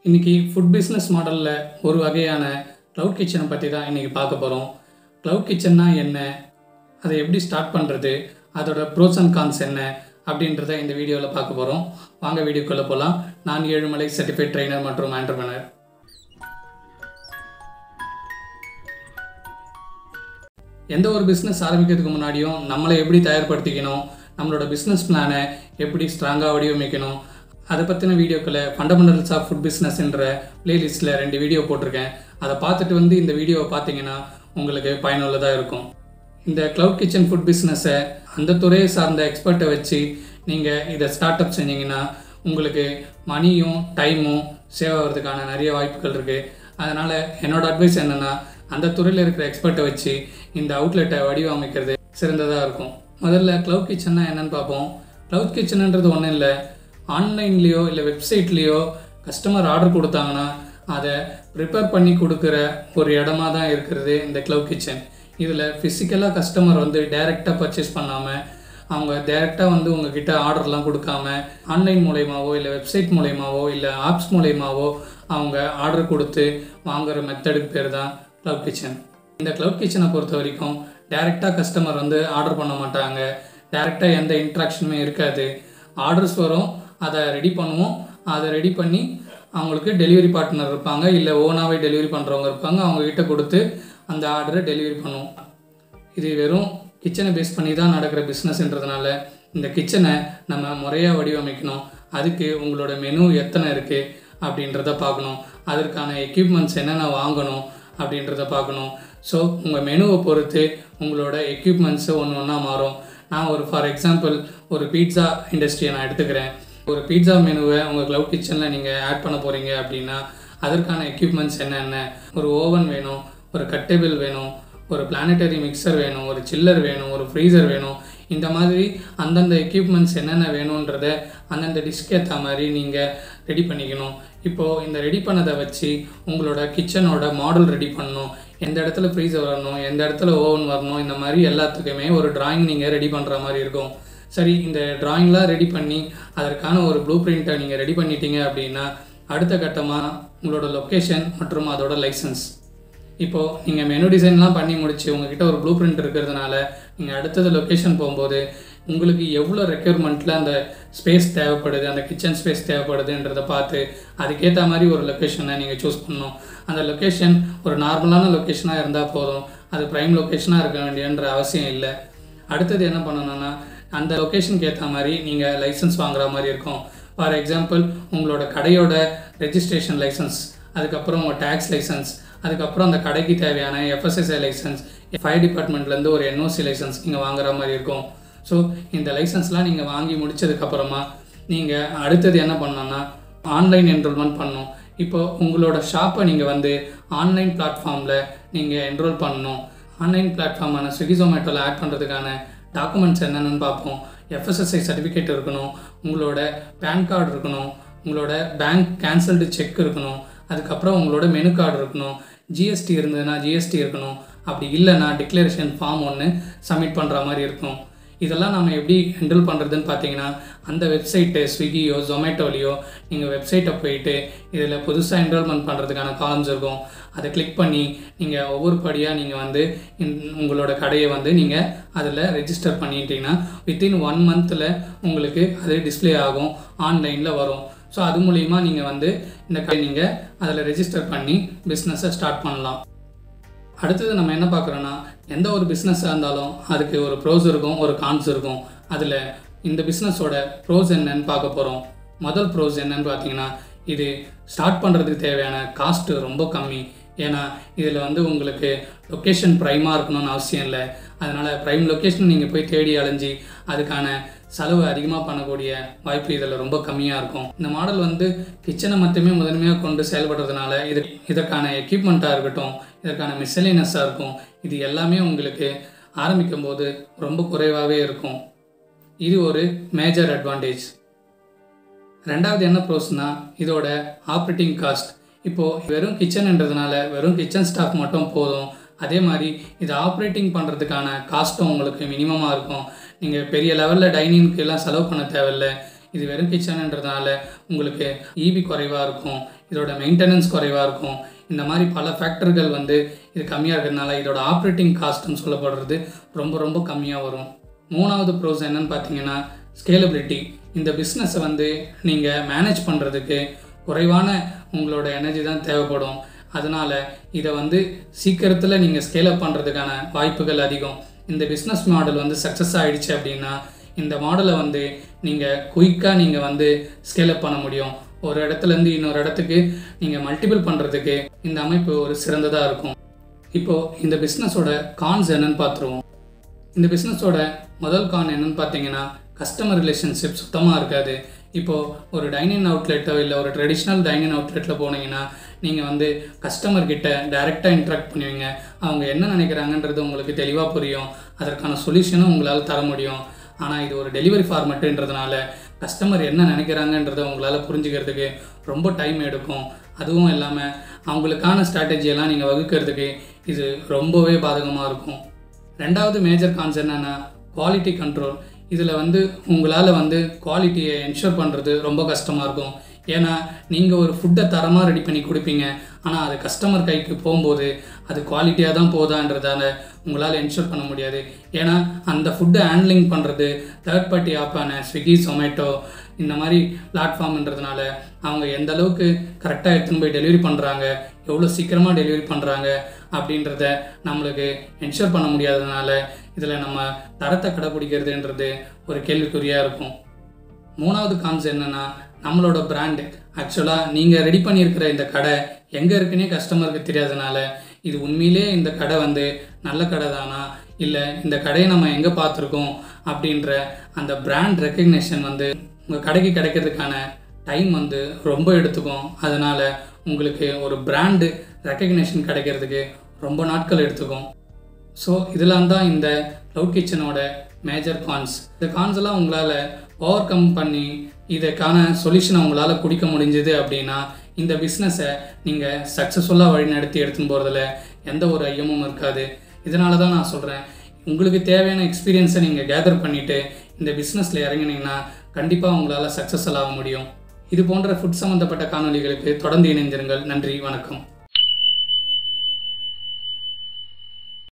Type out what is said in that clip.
இன்றைக்கி food business மாடலில் ஒரு வகையான க்ளவுட் கிச்சனை பற்றி தான் இன்றைக்கி பார்க்க போகிறோம் க்ளவுட் கிச்சன்னா என்ன அதை எப்படி ஸ்டார்ட் பண்ணுறது அதோட ப்ரோஸ் அண்ட் கான்ஸ் என்ன அப்படின்றத இந்த வீடியோவில் பார்க்க போகிறோம் வாங்க வீடியோக்குள்ளே போகலாம் நான் ஏழுமலை சர்டிஃபைட் ட்ரைனர் மற்றும் ஆண்டர்பனர் எந்த ஒரு பிஸ்னஸ் ஆரம்பிக்கிறதுக்கு முன்னாடியும் நம்மளை எப்படி தயார்படுத்திக்கணும் நம்மளோட பிஸ்னஸ் பிளானை எப்படி ஸ்ட்ராங்காக வடிவமைக்கணும் அதை பற்றின வீடியோக்களை ஃபண்டமெண்டல்ஸ் ஆஃப் ஃபுட் பிஸ்னஸ்ன்ற பிளேலிஸ்ட்டில் ரெண்டு வீடியோ போட்டிருக்கேன் அதை பார்த்துட்டு வந்து இந்த வீடியோவை பார்த்தீங்கன்னா உங்களுக்கு பயனுள்ளதாக இருக்கும் இந்த க்ளவுட் கிச்சன் ஃபுட் பிஸ்னஸை அந்த துறையை சார்ந்த எக்ஸ்பர்ட்டை வச்சு நீங்கள் இதை ஸ்டார்ட் அப் செஞ்சீங்கன்னா உங்களுக்கு மணியும் டைமும் சேவ் ஆகிறதுக்கான நிறைய வாய்ப்புகள் இருக்குது அதனால் என்னோட அட்வைஸ் என்னென்னா அந்த துறையில் இருக்கிற எக்ஸ்பர்ட்டை வச்சு இந்த அவுட்லெட்டை வடிவமைக்கிறது சிறந்ததாக இருக்கும் முதல்ல க்ளவுட் கிச்சன்னா என்னன்னு பார்ப்போம் க்ளவுட் கிச்சனுன்றது ஒன்றும் இல்லை ஆன்லைன்லேயோ இல்லை வெப்சைட்லேயோ கஸ்டமர் ஆர்டர் கொடுத்தாங்கன்னா அதை ப்ரிப்பேர் பண்ணி கொடுக்குற ஒரு இடமா தான் இருக்கிறது இந்த க்ளவுட் கிச்சன் இதில் ஃபிசிக்கலாக கஸ்டமர் வந்து டைரெக்டாக பர்ச்சேஸ் பண்ணாமல் அவங்க டைரெக்டாக வந்து உங்ககிட்ட ஆர்டர்லாம் கொடுக்காம ஆன்லைன் மூலயமாவோ இல்லை வெப்சைட் மூலயமாவோ இல்லை ஆப்ஸ் மூலயமாவோ அவங்க ஆர்டர் கொடுத்து வாங்குற மெத்தடுக்கு பேர் தான் க்ளவுட் கிச்சன் இந்த க்ளவுட் கிச்சனை பொறுத்த வரைக்கும் டைரெக்டாக கஸ்டமர் வந்து ஆர்டர் பண்ண மாட்டாங்க டைரெக்டாக எந்த இன்ட்ராக்ஷனுமே இருக்காது ஆர்டர்ஸ் வரும் அதை ரெடி பண்ணுவோம் அதை ரெடி பண்ணி அவங்களுக்கு டெலிவரி பார்ட்னர் இருப்பாங்க இல்லை ஓனாகவே டெலிவரி பண்ணுறவங்க இருப்பாங்க அவங்கக்கிட்ட கொடுத்து அந்த ஆர்டரை டெலிவரி பண்ணுவோம் இது வெறும் கிச்சனை பேஸ் பண்ணி தான் நடக்கிற பிஸ்னஸ்ன்றதுனால இந்த கிச்சனை நம்ம முறையாக வடிவமைக்கணும் அதுக்கு உங்களோட மெனு எத்தனை இருக்குது அப்படின்றத பார்க்கணும் அதற்கான எக்யூப்மெண்ட்ஸ் என்னென்ன வாங்கணும் அப்படின்றத பார்க்கணும் ஸோ உங்கள் மெனுவை பொறுத்து உங்களோட எக்யூப்மெண்ட்ஸு ஒன்று ஒன்றா மாறும் நான் ஒரு ஃபார் எக்ஸாம்பிள் ஒரு பீட்சா இண்டஸ்ட்ரியை நான் எடுத்துக்கிறேன் ஒரு பீட்சா மெனுவை உங்கள் க்ளவுட் கிச்சனில் நீங்கள் ஆட் பண்ண போகிறீங்க அப்படின்னா அதற்கான எக்யூப்மெண்ட்ஸ் என்னென்ன ஒரு ஓவன் வேணும் ஒரு கட்டேபிள் வேணும் ஒரு பிளானட்டரி மிக்சர் வேணும் ஒரு சில்லர் வேணும் ஒரு ஃப்ரீசர் வேணும் இந்த மாதிரி அந்தந்த எக்யூப்மெண்ட்ஸ் என்னென்ன வேணுன்றத அந்தந்த டிஷ்க்கு ஏற்ற மாதிரி நீங்கள் ரெடி பண்ணிக்கணும் இப்போது இந்த ரெடி பண்ணதை வச்சு உங்களோட கிச்சனோட மாடல் ரெடி பண்ணணும் எந்த இடத்துல ஃப்ரீசர் வரணும் எந்த இடத்துல ஓவன் வரணும் இந்த மாதிரி எல்லாத்துக்குமே ஒரு டிராயிங் நீங்கள் ரெடி பண்ணுற மாதிரி இருக்கும் சரி இந்த டிராயிங்லாம் ரெடி பண்ணி அதற்கான ஒரு ப்ளூ பிரிண்ட்டை நீங்கள் ரெடி பண்ணிட்டீங்க அப்படின்னா அடுத்த கட்டமாக உங்களோட லொக்கேஷன் மற்றும் அதோட லைசன்ஸ் இப்போது நீங்கள் மெனு டிசைன்லாம் பண்ணி முடிச்சு உங்ககிட்ட ஒரு ப்ளூ பிரிண்ட் இருக்கிறதுனால நீங்கள் அடுத்தது லொக்கேஷன் போகும்போது உங்களுக்கு எவ்வளோ ரெக்யர்மெண்ட்டில் அந்த ஸ்பேஸ் தேவைப்படுது அந்த கிச்சன் ஸ்பேஸ் தேவைப்படுதுன்றதை பார்த்து அதுக்கேற்ற மாதிரி ஒரு லொக்கேஷனை நீங்கள் சூஸ் பண்ணணும் அந்த லொக்கேஷன் ஒரு நார்மலான லொக்கேஷனாக இருந்தால் போதும் அது ப்ரைம் லொக்கேஷனாக இருக்க வேண்டியன்ற அவசியம் இல்லை அடுத்தது என்ன பண்ணணும்னா அந்த லொக்கேஷனுக்கு ஏற்ற மாதிரி நீங்கள் லைசன்ஸ் வாங்குற மாதிரி இருக்கும் ஃபார் எக்ஸாம்பிள் உங்களோட கடையோட ரெஜிஸ்ட்ரேஷன் லைசன்ஸ் அதுக்கப்புறம் உங்கள் டேக்ஸ் லைசன்ஸ் அதுக்கப்புறம் அந்த கடைக்கு தேவையான எஃப்எஸ்எஸ்ஐ லைசன்ஸ் ஃபயர் டிபார்ட்மெண்ட்லேருந்து ஒரு என்ஓசி லைசன்ஸ் நீங்கள் வாங்குற மாதிரி இருக்கும் ஸோ இந்த லைசன்ஸ்லாம் நீங்கள் வாங்கி முடிச்சதுக்கப்புறமா நீங்கள் அடுத்தது என்ன பண்ணணும்னா ஆன்லைன் என்ரோல்மெண்ட் பண்ணணும் இப்போ உங்களோட ஷாப்பை நீங்கள் வந்து ஆன்லைன் பிளாட்ஃபார்மில் நீங்கள் என்ரோல் பண்ணணும் ஆன்லைன் பிளாட்ஃபார்மான ஸ்விக்கி ஜொமேட்டோவில் ஆட் பண்ணுறதுக்கான டாக்குமெண்ட்ஸ் என்னென்னு பார்ப்போம் எஃப்எஸ்எஸ்ஐ சர்டிஃபிகேட் இருக்கணும் உங்களோட பேன் கார்டு இருக்கணும் உங்களோட பேங்க் கேன்சல்டு செக் இருக்கணும் அதுக்கப்புறம் உங்களோட மெனு கார்டு இருக்கணும் ஜிஎஸ்டி இருந்ததுன்னா ஜிஎஸ்டி இருக்கணும் அப்படி இல்லைன்னா டிக்ளரேஷன் ஃபார்ம் ஒன்று சப்மிட் பண்ணுற மாதிரி இருக்கும் இதெல்லாம் நம்ம எப்படி ஹேண்டில் பண்ணுறதுன்னு பார்த்தீங்கன்னா அந்த வெப்சைட்டு ஸ்விக்கியோ ஜொமேட்டோலையோ நீங்கள் வெப்சைட்டை போயிட்டு இதில் புதுசாக என்ரோல்மெண்ட் பண்ணுறதுக்கான காலம்ஸ் இருக்கும் அதை கிளிக் பண்ணி நீங்கள் ஒவ்வொரு படியாக நீங்கள் வந்து உங்களோட கடையை வந்து நீங்கள் அதில் ரெஜிஸ்டர் பண்ணிட்டீங்கன்னா வித்தின் ஒன் மந்தில் உங்களுக்கு அது டிஸ்பிளே ஆகும் ஆன்லைனில் வரும் ஸோ அது மூலிமா நீங்கள் வந்து இந்த கடை நீங்கள் அதில் ரெஜிஸ்டர் பண்ணி பிஸ்னஸை ஸ்டார்ட் பண்ணலாம் அடுத்தது நம்ம என்ன பார்க்குறோன்னா எந்த ஒரு பிஸ்னஸாக இருந்தாலும் அதுக்கு ஒரு ப்ரோஸ் இருக்கும் ஒரு கான்ஸ் இருக்கும் அதில் இந்த பிஸ்னஸோட ப்ரோஸ் என்னன்னு பார்க்க போகிறோம் முதல் ப்ரோஸ் என்னன்னு பார்த்தீங்கன்னா இது ஸ்டார்ட் பண்ணுறதுக்கு தேவையான காஸ்ட்டு ரொம்ப கம்மி ஏன்னா இதில் வந்து உங்களுக்கு லொக்கேஷன் ப்ரைமாக இருக்கணும்னு அவசியம் இல்லை அதனால் ப்ரைம் லொக்கேஷன் நீங்கள் போய் தேடி அலைஞ்சி அதுக்கான செலவு அதிகமாக பண்ணக்கூடிய வாய்ப்பு இதில் ரொம்ப கம்மியாக இருக்கும் இந்த மாடல் வந்து கிச்சனை மட்டுமே முதன்மையாக கொண்டு செயல்படுறதுனால இது இதற்கான எக்யூப்மெண்ட்டாக இருக்கட்டும் இதற்கான மிஸ்சலினஸாக இருக்கும் இது எல்லாமே உங்களுக்கு ஆரம்பிக்கும் போது ரொம்ப குறைவாகவே இருக்கும் இது ஒரு மேஜர் அட்வான்டேஜ் ரெண்டாவது என்ன ப்ரோஸ்னா இதோட ஆப்ரேட்டிங் காஸ்ட் இப்போது வெறும் கிச்சன்ன்றதுனால வெறும் கிச்சன் ஸ்டாஃப் மட்டும் போதும் அதே மாதிரி இது ஆப்ரேட்டிங் பண்ணுறதுக்கான காஸ்ட்டும் உங்களுக்கு மினிமமாக இருக்கும் நீங்கள் பெரிய லெவலில் டைனிங்க்கு எல்லாம் செலவு பண்ண தேவையில்ல இது வெறும் கிச்சனுன்றதுனால உங்களுக்கு ஈபி குறைவாக இருக்கும் இதோட மெயின்டெனன்ஸ் குறைவாக இருக்கும் இந்த மாதிரி பல ஃபேக்டர்கள் வந்து இது கம்மியாக இருக்கிறதுனால இதோட ஆப்ரேட்டிங் காஸ்ட்னு சொல்லப்படுறது ரொம்ப ரொம்ப கம்மியாக வரும் மூணாவது ப்ரோஸ் என்னன்னு பார்த்தீங்கன்னா ஸ்கேலபிலிட்டி இந்த பிஸ்னஸை வந்து நீங்கள் மேனேஜ் பண்ணுறதுக்கு குறைவான உங்களோட எனர்ஜி தான் தேவைப்படும் அதனால் இதை வந்து சீக்கிரத்தில் நீங்கள் ஸ்கேல் அப் பண்ணுறதுக்கான வாய்ப்புகள் அதிகம் இந்த பிஸ்னஸ் மாடல் வந்து சக்ஸஸ் ஆகிடுச்சு அப்படின்னா இந்த மாடலை வந்து நீங்கள் குயிக்காக நீங்கள் வந்து ஸ்கேல் அப் பண்ண முடியும் ஒரு இடத்துலேருந்து இன்னொரு இடத்துக்கு நீங்கள் மல்டிபிள் பண்ணுறதுக்கு இந்த அமைப்பு ஒரு சிறந்ததாக இருக்கும் இப்போது இந்த பிஸ்னஸோட கான்ஸ் என்னன்னு பார்த்துருவோம் இந்த பிஸ்னஸோட முதல் கான் என்னன்னு பார்த்தீங்கன்னா கஸ்டமர் ரிலேஷன்ஷிப் சுத்தமாக இருக்காது இப்போது ஒரு டைனிங் அவுட்லெட்டோ இல்லை ஒரு ட்ரெடிஷ்னல் டைனிங் அவுட்லெட்டில் போனீங்கன்னா நீங்கள் வந்து கஸ்டமர் கிட்ட டைரெக்டாக இன்ட்ராக்ட் பண்ணுவீங்க அவங்க என்ன நினைக்கிறாங்கன்றது உங்களுக்கு தெளிவாக புரியும் அதற்கான சொல்யூஷனும் உங்களால் தர முடியும் ஆனால் இது ஒரு டெலிவரி ஃபார்மெட்டுன்றதுனால கஸ்டமர் என்ன நினைக்கிறாங்கன்றதை உங்களால் புரிஞ்சுக்கிறதுக்கு ரொம்ப டைம் எடுக்கும் அதுவும் இல்லாமல் அவங்களுக்கான ஸ்ட்ராட்டஜியெல்லாம் நீங்கள் வகுக்கிறதுக்கு இது ரொம்பவே பாதகமாக இருக்கும் ரெண்டாவது மேஜர் கான்ஸ் என்னென்னா குவாலிட்டி கண்ட்ரோல் இதில் வந்து உங்களால் வந்து குவாலிட்டியை என்ஷூர் பண்ணுறது ரொம்ப கஷ்டமாக இருக்கும் ஏன்னா நீங்கள் ஒரு ஃபுட்டை தரமாக ரெடி பண்ணி கொடுப்பீங்க ஆனால் அது கஸ்டமர் கைக்கு போகும்போது அது குவாலிட்டியாக தான் போதான்றதால உங்களால் என்ஷூர் பண்ண முடியாது ஏன்னா அந்த ஃபுட்டை ஹேண்ட்லிங் பண்ணுறது தேர்ட் பார்ட்டி ஆப்பான ஸ்விக்கி சொமேட்டோ இந்த மாதிரி பிளாட்ஃபார்ம்ன்றதுனால அவங்க எந்த அளவுக்கு கரெக்டாக எடுத்துன்னு போய் டெலிவரி பண்ணுறாங்க எவ்வளோ சீக்கிரமாக டெலிவரி பண்ணுறாங்க அப்படின்றத நம்மளுக்கு என்ஷூர் பண்ண முடியாததுனால இதில் நம்ம தரத்தை கடைப்பிடிக்கிறதுன்றது ஒரு கேள்விக்குறியாக இருக்கும் மூணாவது கான்ஸ் என்னென்னா நம்மளோட பிராண்டு ஆக்சுவலாக நீங்கள் ரெடி பண்ணியிருக்கிற இந்த கடை எங்கே இருக்குன்னே கஸ்டமருக்கு தெரியாதனால இது உண்மையிலே இந்த கடை வந்து நல்ல கடை தானா இல்லை இந்த கடையை நம்ம எங்கே பார்த்துருக்கோம் அப்படின்ற அந்த பிராண்ட் ரெக்கக்னேஷன் வந்து உங்கள் கடைக்கு கிடைக்கிறதுக்கான டைம் வந்து ரொம்ப எடுத்துக்கும் அதனால் உங்களுக்கு ஒரு பிராண்டு ரெக்கக்னேஷன் கிடைக்கிறதுக்கு ரொம்ப நாட்கள் எடுத்துக்கும் ஸோ இதெல்லாம் தான் இந்த க்ளவுட் கிச்சனோட மேஜர் கான்ஸ் இந்த கான்ஸ் எல்லாம் உங்களால் ஓவர் கம் பண்ணி இதுக்கான சொல்யூஷனை உங்களால் குடிக்க முடிஞ்சுது அப்படின்னா இந்த பிஸ்னஸை நீங்கள் சக்ஸஸ்ஃபுல்லாக வழிநடத்தி எடுத்துன்னு போகிறதுல எந்த ஒரு ஐயமும் இருக்காது இதனால தான் நான் சொல்கிறேன் உங்களுக்கு தேவையான எக்ஸ்பீரியன்ஸை நீங்கள் கேதர் பண்ணிவிட்டு இந்த பிஸ்னஸில் இறங்கினீங்கன்னா கண்டிப்பாக உங்களால் சக்ஸஸ்ஃபுல் ஆக முடியும் இது போன்ற ஃபுட் சம்மந்தப்பட்ட காணொளிகளுக்கு தொடர்ந்து இணைந்திருங்கள் நன்றி வணக்கம்